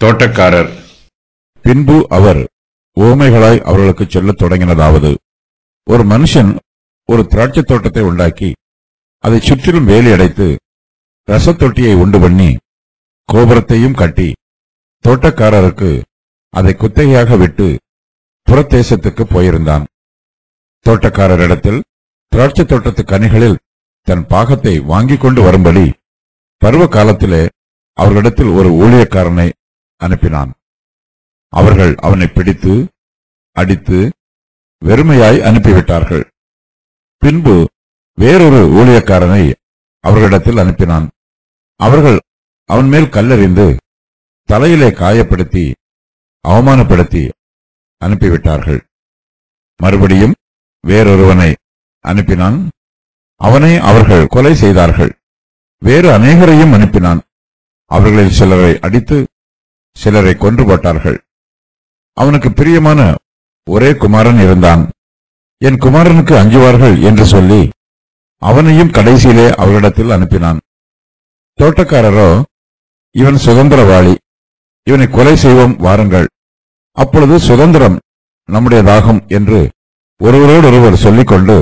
தோட்டக்காரர் பின்பு அவர் ஓமைகளாய் அவர்களுக்கு சொல்லத் தொடங்கினதாவது ஒரு மனுஷன் ஒரு திராட்சைத் தோட்டத்தை உண்டாக்கி அதைச் சுற்றிலும் வேலி அடைத்து ரசத்தொட்டியை உண்டு பண்ணி கோபுரத்தையும் கட்டி தோட்டக்காரருக்கு அதை குத்தகையாக விட்டு புறத்தேசத்துக்கு போயிருந்தான் தோட்டக்காரரிடத்தில் திராட்சைத் தோட்டத்து கனிகளில் தன் பாகத்தை வாங்கிக் கொண்டு வரும்படி பருவ காலத்திலே அவர்களிடத்தில் ஒரு ஊழியக்காரனை அனுப்பினான் அவர்கள் அவனை பிடித்து அடித்து வெறுமையாய் அனுப்பிவிட்டார்கள் பின்பு வேறொரு ஊழியக்காரனை அவர்களிடத்தில் அனுப்பினான் அவர்கள் அவன் மேல் கல்லெறிந்து தலையிலே காயப்படுத்தி அவமானப்படுத்தி அனுப்பிவிட்டார்கள் மறுபடியும் வேறொருவனை அனுப்பினான் அவனை அவர்கள் கொலை செய்தார்கள் வேறு அநேகரையும் அனுப்பினான் அவர்களில் சிலரை அடித்து சிலரை கொன்று போட்டார்கள் அவனுக்கு பிரியமான ஒரே குமாரன் இருந்தான் என் குமாரனுக்கு அஞ்சுவார்கள் என்று சொல்லி அவனையும் கடைசியிலே அவரிடத்தில் அனுப்பினான் தோட்டக்காரரோ இவன் சுதந்திரவாளி இவனை கொலை செய்வோம் வாருங்கள் அப்பொழுது சுதந்திரம் நம்முடையதாகும் என்று ஒருவரோடொருவர் சொல்லிக்கொண்டு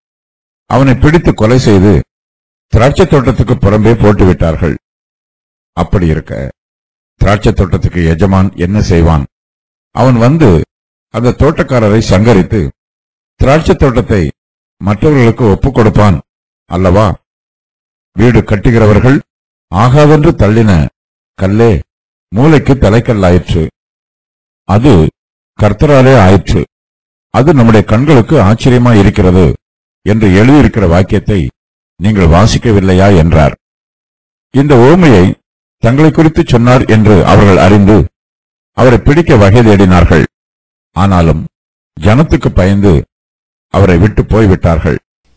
அவனை பிடித்து கொலை செய்து திராட்சைத் தோட்டத்துக்கு புறம்பே போட்டுவிட்டார்கள் அப்படி இருக்க திராட்சைத் தோட்டத்துக்கு எஜமான் என்ன செய்வான் அவன் வந்து அந்த தோட்டக்காரரை சங்கரித்து திராட்சைத் தோட்டத்தை மற்றவர்களுக்கு ஒப்புக் கொடுப்பான் அல்லவா வீடு கட்டுகிறவர்கள் ஆகாதென்று தள்ளின கல்லே மூளைக்கு தலைக்கல்லாயிற்று அது கர்த்தராலே ஆயிற்று அது நம்முடைய கண்களுக்கு ஆச்சரியமாய் இருக்கிறது என்று எழுதியிருக்கிற வாக்கியத்தை நீங்கள் வாசிக்கவில்லையா என்றார் இந்த ஓமையை தங்களை குறித்து சொன்னார் என்று அவர்கள் அறிந்து அவரை பிடிக்க வகை தேடினார்கள் ஆனாலும் ஜனத்துக்கு பயந்து அவரை விட்டு போய்விட்டார்கள்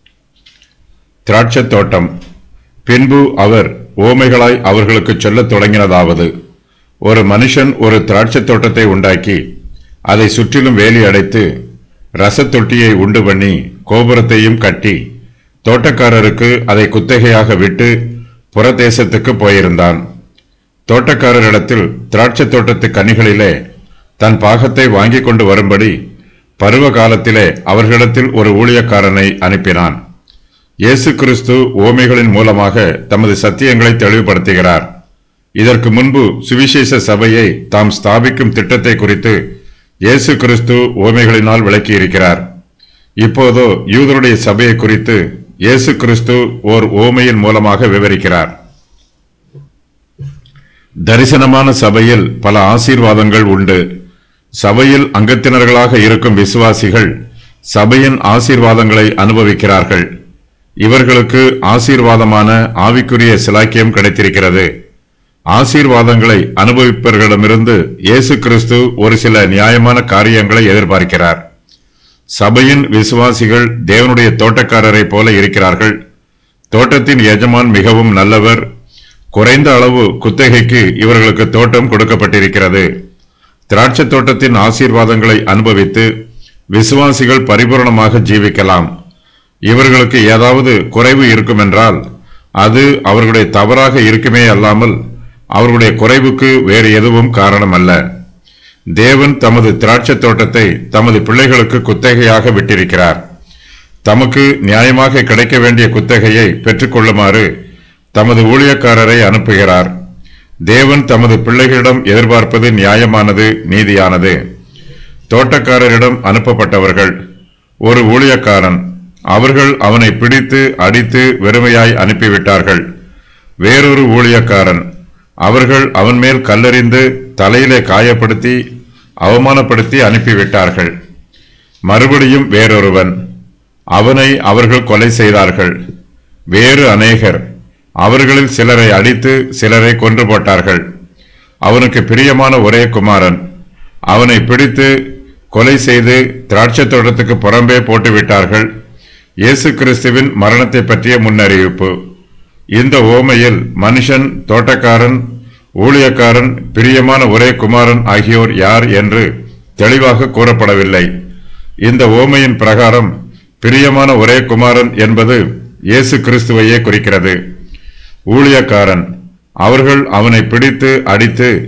திராட்சைத் தோட்டம் பின்பு அவர் ஓமைகளாய் அவர்களுக்கு சொல்லத் தொடங்கினதாவது ஒரு மனுஷன் ஒரு திராட்சைத் தோட்டத்தை உண்டாக்கி அதை சுற்றிலும் வேலி அடைத்து ரசத்தொட்டியை உண்டு பண்ணி கோபுரத்தையும் கட்டி தோட்டக்காரருக்கு அதை குத்தகையாக விட்டு புறதேசத்துக்கு போயிருந்தான் தோட்டக்காரரிடத்தில் திராட்சைத் தோட்டத்து கனிகளிலே தன் பாகத்தை வாங்கிக் கொண்டு வரும்படி பருவ காலத்திலே அவர்களிடத்தில் ஒரு ஊழியக்காரனை அனுப்பினான் இயேசு கிறிஸ்து ஓமைகளின் மூலமாக தமது சத்தியங்களை தெளிவுபடுத்துகிறார் இதற்கு முன்பு சுவிசேஷ சபையை தாம் ஸ்தாபிக்கும் திட்டத்தை குறித்து இயேசு கிறிஸ்து ஓமைகளினால் விளக்கியிருக்கிறார் இப்போதோ யூதருடைய சபையை குறித்து இயேசு கிறிஸ்து ஓர் ஓமையின் மூலமாக விவரிக்கிறார் தரிசனமான சபையில் பல ஆசீர்வாதங்கள் உண்டு சபையில் அங்கத்தினர்களாக இருக்கும் விசுவாசிகள் சபையின் ஆசீர்வாதங்களை அனுபவிக்கிறார்கள் இவர்களுக்கு ஆசீர்வாதமான ஆவிக்குரிய சிலாக்கியம் கிடைத்திருக்கிறது ஆசீர்வாதங்களை அனுபவிப்பவர்களிடமிருந்து இயேசு கிறிஸ்து ஒரு சில நியாயமான காரியங்களை எதிர்பார்க்கிறார் சபையின் விசுவாசிகள் தேவனுடைய தோட்டக்காரரை போல இருக்கிறார்கள் தோட்டத்தின் எஜமான் மிகவும் நல்லவர் குறைந்த அளவு குத்தகைக்கு இவர்களுக்கு தோட்டம் கொடுக்கப்பட்டிருக்கிறது திராட்சை தோட்டத்தின் ஆசீர்வாதங்களை அனுபவித்து விசுவாசிகள் பரிபூரணமாக ஜீவிக்கலாம் இவர்களுக்கு ஏதாவது குறைவு இருக்குமென்றால் அது அவர்களுடைய தவறாக இருக்குமே அல்லாமல் அவர்களுடைய குறைவுக்கு வேறு எதுவும் காரணமல்ல தேவன் தமது திராட்சை தோட்டத்தை தமது பிள்ளைகளுக்கு குத்தகையாக விட்டிருக்கிறார் தமக்கு நியாயமாக கிடைக்க வேண்டிய குத்தகையை பெற்றுக்கொள்ளுமாறு தமது ஊழியக்காரரை அனுப்புகிறார் தேவன் தமது பிள்ளைகளிடம் எதிர்பார்ப்பது நியாயமானது நீதியானது தோட்டக்காரரிடம் அனுப்பப்பட்டவர்கள் ஒரு ஊழியக்காரன் அவர்கள் அவனை பிடித்து அடித்து வெறுமையாய் அனுப்பிவிட்டார்கள் வேறொரு ஊழியக்காரன் அவர்கள் அவன் மேல் கல்லெறிந்து தலையிலே காயப்படுத்தி அவமானப்படுத்தி அனுப்பிவிட்டார்கள் மறுபடியும் வேறொருவன் அவனை அவர்கள் கொலை செய்தார்கள் வேறு அநேகர் அவர்களில் சிலரை அடித்து சிலரை கொன்று போட்டார்கள் அவனுக்கு பிரியமான ஒரே குமாரன் அவனை பிடித்து கொலை செய்து திராட்சை தோட்டத்துக்கு புறம்பே போட்டுவிட்டார்கள் இயேசு கிறிஸ்துவின் மரணத்தை பற்றிய முன்னறிவிப்பு இந்த ஓமையில் மனுஷன் தோட்டக்காரன் ஊழியக்காரன் பிரியமான ஒரே குமாரன் ஆகியோர் யார் என்று தெளிவாக கூறப்படவில்லை இந்த ஓமையின் பிரகாரம் பிரியமான ஒரே குமாரன் என்பது இயேசு கிறிஸ்துவையே குறிக்கிறது ஊழியக்காரன் அவர்கள் அவனை பிடித்து அடித்து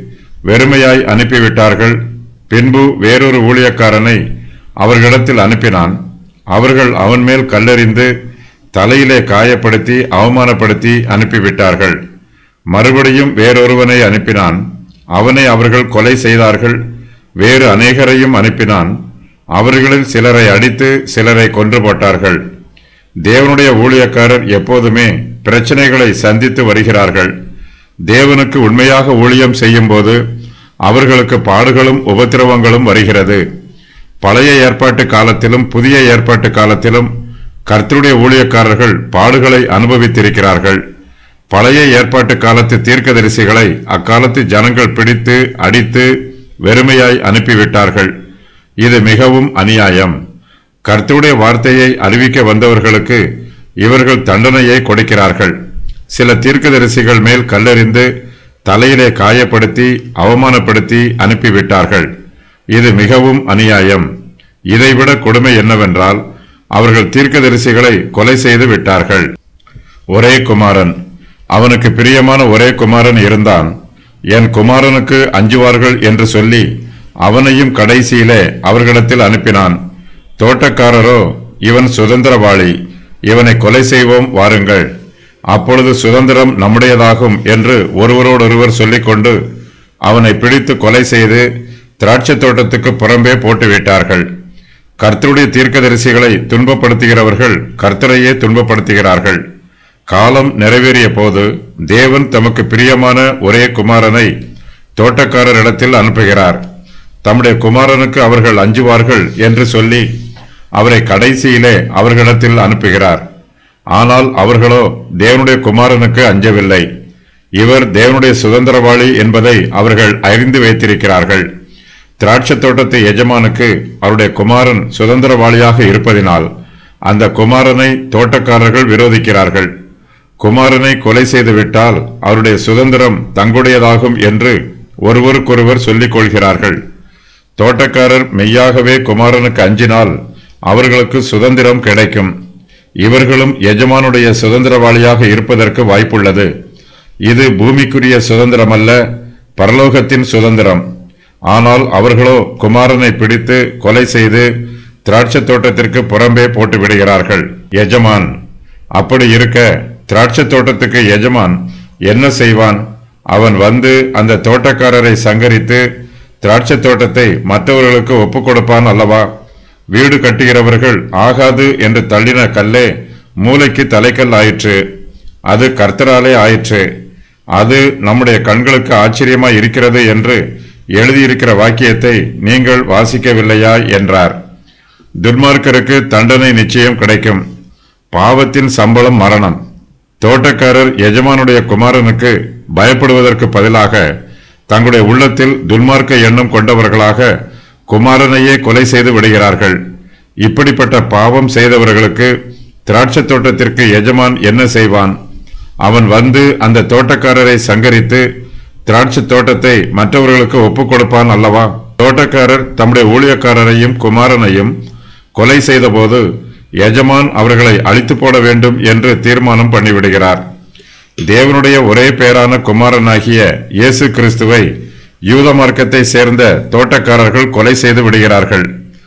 வெறுமையாய் அனுப்பிவிட்டார்கள் பின்பு வேறொரு ஊழியக்காரனை அவர்களிடத்தில் அனுப்பினான் அவர்கள் அவன் மேல் கல்லெறிந்து தலையிலே காயப்படுத்தி அவமானப்படுத்தி அனுப்பிவிட்டார்கள் மறுபடியும் வேறொருவனை அனுப்பினான் அவனை அவர்கள் கொலை செய்தார்கள் வேறு அநேகரையும் அனுப்பினான் அவர்களில் சிலரை அடித்து சிலரை கொன்று போட்டார்கள் தேவனுடைய ஊழியக்காரர் எப்போதுமே பிரச்சனைகளை சந்தித்து வருகிறார்கள் தேவனுக்கு உண்மையாக ஊழியம் செய்யும்போது அவர்களுக்கு பாடுகளும் உபத்திரவங்களும் வருகிறது பழைய ஏற்பாட்டு காலத்திலும் புதிய ஏற்பாட்டு காலத்திலும் கர்த்தருடைய ஊழியக்காரர்கள் பாடுகளை அனுபவித்திருக்கிறார்கள் பழைய ஏற்பாட்டு காலத்து தீர்க்கதரிசிகளை அக்காலத்து ஜனங்கள் பிடித்து அடித்து வெறுமையாய் அனுப்பிவிட்டார்கள் இது மிகவும் அநியாயம் கர்த்தருடைய வார்த்தையை அறிவிக்க வந்தவர்களுக்கு இவர்கள் தண்டனையை கொடுக்கிறார்கள் சில தீர்க்கதரிசிகள் மேல் கல்லெறிந்து தலையிலே காயப்படுத்தி அவமானப்படுத்தி அனுப்பிவிட்டார்கள் இது மிகவும் அநியாயம் இதைவிட கொடுமை என்னவென்றால் அவர்கள் தீர்க்கதரிசிகளை கொலை செய்து விட்டார்கள் ஒரே குமாரன் அவனுக்கு பிரியமான ஒரே குமாரன் இருந்தான் என் குமாரனுக்கு அஞ்சுவார்கள் என்று சொல்லி அவனையும் கடைசியிலே அவர்களிடத்தில் அனுப்பினான் தோட்டக்காரரோ இவன் சுதந்திரவாளி இவனை கொலை செய்வோம் வாருங்கள் அப்பொழுது சுதந்திரம் நம்முடையதாகும் என்று ஒருவரோடொருவர் சொல்லிக்கொண்டு அவனை பிடித்து கொலை செய்து திராட்சைத் தோட்டத்துக்கு புறம்பே போட்டுவிட்டார்கள் கர்த்தருடைய தீர்க்கதரிசிகளை துன்பப்படுத்துகிறவர்கள் கர்த்தரையே துன்பப்படுத்துகிறார்கள் காலம் நிறைவேறிய போது தேவன் தமக்கு பிரியமான ஒரே குமாரனை தோட்டக்காரரிடத்தில் அனுப்புகிறார் தம்முடைய குமாரனுக்கு அவர்கள் அஞ்சுவார்கள் என்று சொல்லி அவரை கடைசியிலே அவர்களிடத்தில் அனுப்புகிறார் ஆனால் அவர்களோ தேவனுடைய குமாரனுக்கு அஞ்சவில்லை இவர் தேவனுடைய சுதந்திரவாளி என்பதை அவர்கள் அறிந்து வைத்திருக்கிறார்கள் திராட்சைத் தோட்டத்து எஜமானுக்கு அவருடைய குமாரன் சுதந்திரவாளியாக இருப்பதினால் அந்த குமாரனை தோட்டக்காரர்கள் விரோதிக்கிறார்கள் குமாரனை கொலை செய்துவிட்டால் அவருடைய சுதந்திரம் தங்களுடையதாகும் என்று ஒருவருக்கொருவர் சொல்லிக் கொள்கிறார்கள் தோட்டக்காரர் மெய்யாகவே குமாரனுக்கு அஞ்சினால் அவர்களுக்கு சுதந்திரம் கிடைக்கும் இவர்களும் எஜமானுடைய சுதந்திரவாளியாக இருப்பதற்கு வாய்ப்புள்ளது இது பூமிக்குரிய சுதந்திரம் அல்ல பரலோகத்தின் சுதந்திரம் ஆனால் அவர்களோ குமாரனை பிடித்து கொலை செய்து திராட்சைத் தோட்டத்திற்கு புறம்பே போட்டு விடுகிறார்கள் எஜமான் அப்படி இருக்க திராட்சைத் தோட்டத்துக்கு எஜமான் என்ன செய்வான் அவன் வந்து அந்த தோட்டக்காரரை சங்கரித்து திராட்சைத் தோட்டத்தை மற்றவர்களுக்கு ஒப்புக் கொடுப்பான் அல்லவா வீடு கட்டுகிறவர்கள் ஆகாது என்று தள்ளின கல்லே மூளைக்கு தலைக்கல் ஆயிற்று அது கர்த்தராலே ஆயிற்று அது நம்முடைய கண்களுக்கு ஆச்சரியமாய் இருக்கிறது என்று எழுதியிருக்கிற வாக்கியத்தை நீங்கள் வாசிக்கவில்லையா என்றார் துன்மார்க்கருக்கு தண்டனை நிச்சயம் கிடைக்கும் பாவத்தின் சம்பளம் மரணம் தோட்டக்காரர் எஜமானுடைய குமாரனுக்கு பயப்படுவதற்கு பதிலாக தங்களுடைய உள்ளத்தில் துன்மார்க்க எண்ணம் கொண்டவர்களாக குமாரனையே கொலை செய்து விடுகிறார்கள் இப்படிப்பட்ட பாவம் செய்தவர்களுக்கு திராட்சைத் தோட்டத்திற்கு எஜமான் என்ன செய்வான் அவன் வந்து அந்த தோட்டக்காரரை சங்கரித்து திராட்சைத் தோட்டத்தை மற்றவர்களுக்கு ஒப்புக் கொடுப்பான் அல்லவா தோட்டக்காரர் தம்முடைய ஊழியக்காரரையும் குமாரனையும் கொலை செய்தபோது எஜமான் அவர்களை அழித்து போட வேண்டும் என்று தீர்மானம் பண்ணிவிடுகிறார் தேவனுடைய ஒரே பேரான குமாரனாகிய இயேசு கிறிஸ்துவை யூத மார்க்கத்தை சேர்ந்த தோட்டக்காரர்கள் கொலை செய்து விடுகிறார்கள்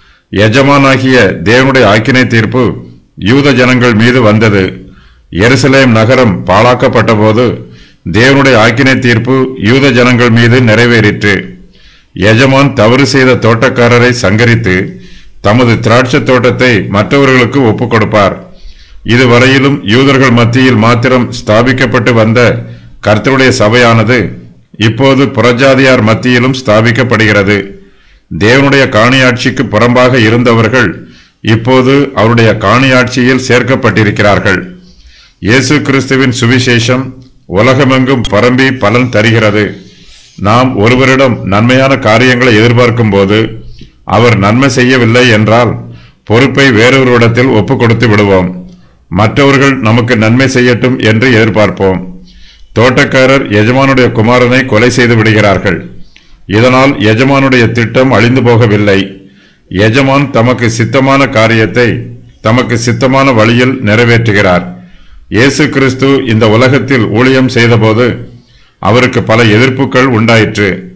எஜமானாகிய தேவனுடைய ஆக்கினை தீர்ப்பு யூத ஜனங்கள் மீது வந்தது எருசலேம் நகரம் பாழாக்கப்பட்டபோது தேவனுடைய ஆக்கினை தீர்ப்பு யூத ஜனங்கள் மீது நிறைவேறிற்று எஜமான் தவறு செய்த தோட்டக்காரரை சங்கரித்து தமது திராட்சைத் தோட்டத்தை மற்றவர்களுக்கு ஒப்புக் கொடுப்பார் இதுவரையிலும் யூதர்கள் மத்தியில் மாத்திரம் ஸ்தாபிக்கப்பட்டு வந்த கர்த்தருடைய சபையானது இப்போது புறஜாதியார் மத்தியிலும் ஸ்தாபிக்கப்படுகிறது தேவனுடைய காணியாட்சிக்கு புறம்பாக இருந்தவர்கள் இப்போது அவருடைய காணியாட்சியில் சேர்க்கப்பட்டிருக்கிறார்கள் இயேசு கிறிஸ்துவின் சுவிசேஷம் உலகமெங்கும் பரம்பி பலன் தருகிறது நாம் ஒருவரிடம் நன்மையான காரியங்களை எதிர்பார்க்கும் போது அவர் நன்மை செய்யவில்லை என்றால் பொறுப்பை வேறொருவிடத்தில் ஒப்புக் கொடுத்து விடுவோம் மற்றவர்கள் நமக்கு நன்மை செய்யட்டும் என்று எதிர்பார்ப்போம் தோட்டக்காரர் எஜமானுடைய குமாரனை கொலை செய்து விடுகிறார்கள் இதனால் எஜமானுடைய திட்டம் அழிந்து போகவில்லை எஜமான் தமக்கு சித்தமான காரியத்தை தமக்கு சித்தமான வழியில் நிறைவேற்றுகிறார் இயேசு கிறிஸ்து இந்த உலகத்தில் ஊழியம் செய்தபோது அவருக்கு பல எதிர்ப்புகள் உண்டாயிற்று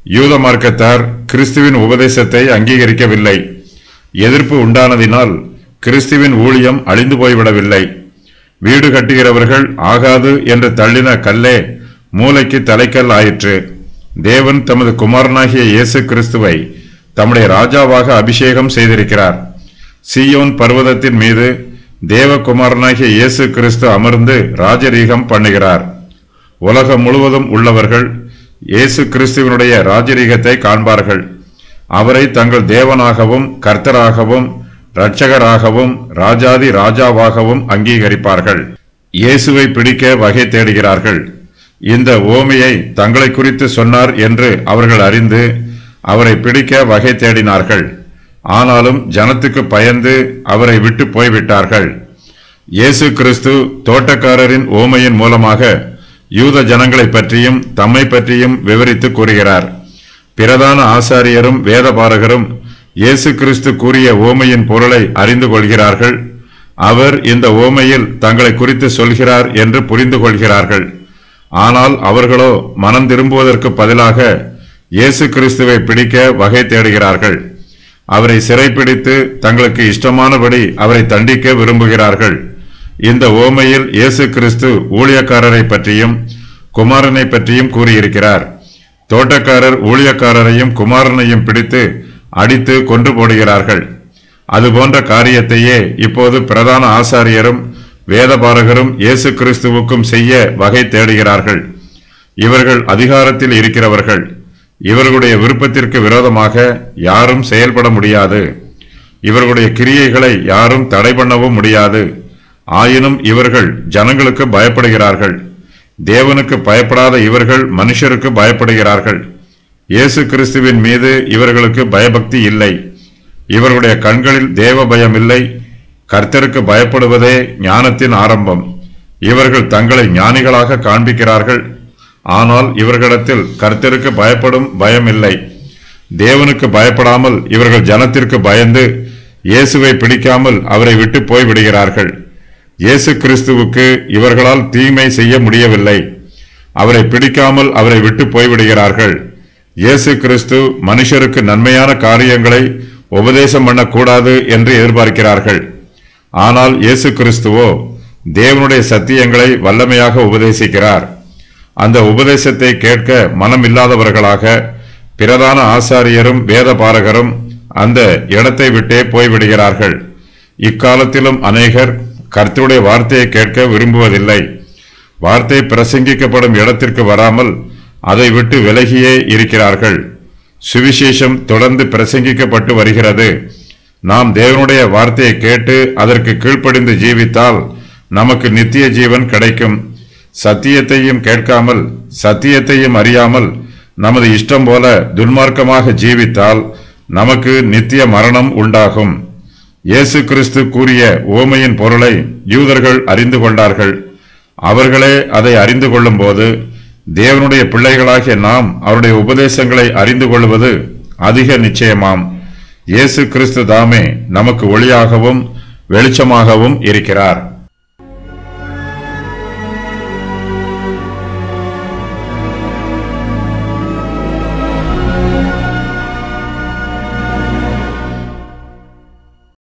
யூத மார்க்கத்தார் கிறிஸ்துவின் உபதேசத்தை அங்கீகரிக்கவில்லை எதிர்ப்பு உண்டானதினால் கிறிஸ்துவின் ஊழியம் அழிந்து போய்விடவில்லை வீடு கட்டுகிறவர்கள் ஆகாது என்று தள்ளின கல்லே மூளைக்கு தலைக்கல் ஆயிற்று தேவன் தமது குமாரனாகிய இயேசு கிறிஸ்துவை தம்முடைய ராஜாவாக அபிஷேகம் செய்திருக்கிறார் சீயோன் பர்வதத்தின் மீது தேவகுமாரனாகிய இயேசு கிறிஸ்து அமர்ந்து ராஜரீகம் பண்ணுகிறார் உலகம் முழுவதும் உள்ளவர்கள் இயேசு கிறிஸ்துவனுடைய ராஜரீகத்தை காண்பார்கள் அவரை தங்கள் தேவனாகவும் கர்த்தராகவும் இரட்சகராகவும் ராஜாதி ராஜாவாகவும் அங்கீகரிப்பார்கள் இயேசுவை பிடிக்க வகை தேடுகிறார்கள் இந்த ஓமையை தங்களை குறித்து சொன்னார் என்று அவர்கள் அறிந்து அவரை பிடிக்க வகை தேடினார்கள் ஆனாலும் ஜனத்துக்கு பயந்து அவரை விட்டு போய்விட்டார்கள் இயேசு கிறிஸ்து தோட்டக்காரரின் ஓமையின் மூலமாக யூத ஜனங்களைப் பற்றியும் தம்மை பற்றியும் விவரித்து கூறுகிறார் பிரதான ஆசாரியரும் வேதபாரகரும் இயேசு கிறிஸ்து கூறிய ஓமையின் பொருளை அறிந்து கொள்கிறார்கள் அவர் இந்த ஓமையில் தங்களை குறித்து சொல்கிறார் என்று புரிந்து கொள்கிறார்கள் ஆனால் அவர்களோ மனம் திரும்புவதற்கு பதிலாக இயேசு கிறிஸ்துவை பிடிக்க வகை தேடுகிறார்கள் அவரை சிறைப்பிடித்து தங்களுக்கு இஷ்டமானபடி அவரை தண்டிக்க விரும்புகிறார்கள் இந்த ஓமையில் இயேசு கிறிஸ்து ஊழியக்காரரை பற்றியும் குமாரனை பற்றியும் கூறியிருக்கிறார் தோட்டக்காரர் ஊழியக்காரரையும் குமாரனையும் பிடித்து அடித்து கொன்று போடுகிறார்கள் அதுபோன்ற காரியத்தையே இப்போது பிரதான ஆசாரியரும் வேதபாரகரும் இயேசு கிறிஸ்துவுக்கும் செய்ய வகை தேடுகிறார்கள் இவர்கள் அதிகாரத்தில் இருக்கிறவர்கள் இவர்களுடைய விருப்பத்திற்கு விரோதமாக யாரும் செயல்பட முடியாது இவர்களுடைய கிரியைகளை யாரும் தடை பண்ணவும் முடியாது ஆயினும் இவர்கள் ஜனங்களுக்கு பயப்படுகிறார்கள் தேவனுக்கு பயப்படாத இவர்கள் மனுஷருக்கு பயப்படுகிறார்கள் இயேசு கிறிஸ்துவின் மீது இவர்களுக்கு பயபக்தி இல்லை இவர்களுடைய கண்களில் தேவ பயம் இல்லை கர்த்தருக்கு பயப்படுவதே ஞானத்தின் ஆரம்பம் இவர்கள் தங்களை ஞானிகளாக காண்பிக்கிறார்கள் ஆனால் இவர்களிடத்தில் கர்த்தருக்கு பயப்படும் பயம் இல்லை தேவனுக்கு பயப்படாமல் இவர்கள் ஜனத்திற்கு பயந்து இயேசுவை பிடிக்காமல் அவரை விட்டு போய் விடுகிறார்கள் இயேசு கிறிஸ்துவுக்கு இவர்களால் தீமை செய்ய முடியவில்லை அவரை பிடிக்காமல் அவரை விட்டு போய்விடுகிறார்கள் இயேசு கிறிஸ்து மனுஷருக்கு நன்மையான காரியங்களை உபதேசம் பண்ணக்கூடாது என்று எதிர்பார்க்கிறார்கள் ஆனால் இயேசு கிறிஸ்துவோ தேவனுடைய சத்தியங்களை வல்லமையாக உபதேசிக்கிறார் அந்த உபதேசத்தை கேட்க மனமில்லாதவர்களாக பிரதான ஆசாரியரும் வேதபாரகரும் அந்த இடத்தை விட்டே போய்விடுகிறார்கள் இக்காலத்திலும் அநேகர் கர்த்தருடைய வார்த்தையை கேட்க விரும்புவதில்லை வார்த்தை பிரசங்கிக்கப்படும் இடத்திற்கு வராமல் அதை விட்டு விலகியே இருக்கிறார்கள் சுவிசேஷம் தொடர்ந்து பிரசங்கிக்கப்பட்டு வருகிறது நாம் தேவனுடைய வார்த்தையை கேட்டு அதற்கு கீழ்ப்படிந்து ஜீவித்தால் நமக்கு நித்திய ஜீவன் கிடைக்கும் சத்தியத்தையும் கேட்காமல் சத்தியத்தையும் அறியாமல் நமது இஷ்டம் போல துன்மார்க்கமாக ஜீவித்தால் நமக்கு நித்திய மரணம் உண்டாகும் இயேசு கிறிஸ்து கூறிய ஓமையின் பொருளை யூதர்கள் அறிந்து கொண்டார்கள் அவர்களே அதை அறிந்து கொள்ளும்போது தேவனுடைய பிள்ளைகளாகிய நாம் அவருடைய உபதேசங்களை அறிந்து கொள்வது அதிக நிச்சயமாம் இயேசு கிறிஸ்து தாமே நமக்கு ஒளியாகவும் வெளிச்சமாகவும் இருக்கிறார்